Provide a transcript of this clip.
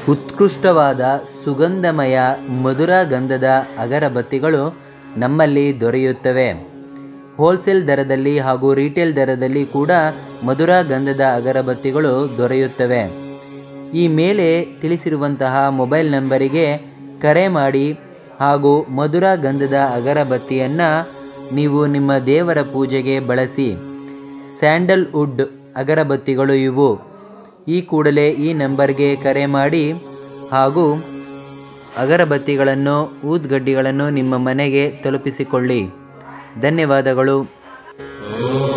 ಉತ್ಕೃಷ್ಟವಾದ ಸುಗಂಧಮಯ ಮಧುರ ಗಂಧದ ಅಗರಬತ್ತಿಗಳು ನಮ್ಮಲ್ಲಿ ದೊರೆಯುತ್ತವೆ ಹೋಲ್ಸೇಲ್ ದರದಲ್ಲಿ ಹಾಗೂ ರಿಟೇಲ್ ದರದಲ್ಲಿ ಕೂಡ ಮಧುರ ಗಂಧದ ಅಗರಬತ್ತಿಗಳು ದೊರೆಯುತ್ತವೆ ಈ ಮೇಲೆ ತಿಳಿಸಿರುವಂತಹ ಮೊಬೈಲ್ ನಂಬರಿಗೆ ಕರೆ ಮಾಡಿ ಹಾಗೂ ಮಧುರ ಗಂಧದ ಅಗರಬತ್ತಿಯನ್ನು ನೀವು ನಿಮ್ಮ ದೇವರ ಪೂಜೆಗೆ ಬಳಸಿ ಸ್ಯಾಂಡಲ್ವುಡ್ ಅಗರಬತ್ತಿಗಳು ಇವು ಈ ಕೂಡಲೇ ಈ ನಂಬರ್ಗೆ ಕರೆ ಮಾಡಿ ಹಾಗೂ ಅಗರಬತ್ತಿಗಳನ್ನು ಊದ್ಗಡ್ಡಿಗಳನ್ನು ನಿಮ್ಮ ಮನೆಗೆ ತಲುಪಿಸಿಕೊಳ್ಳಿ ಧನ್ಯವಾದಗಳು ಓಂ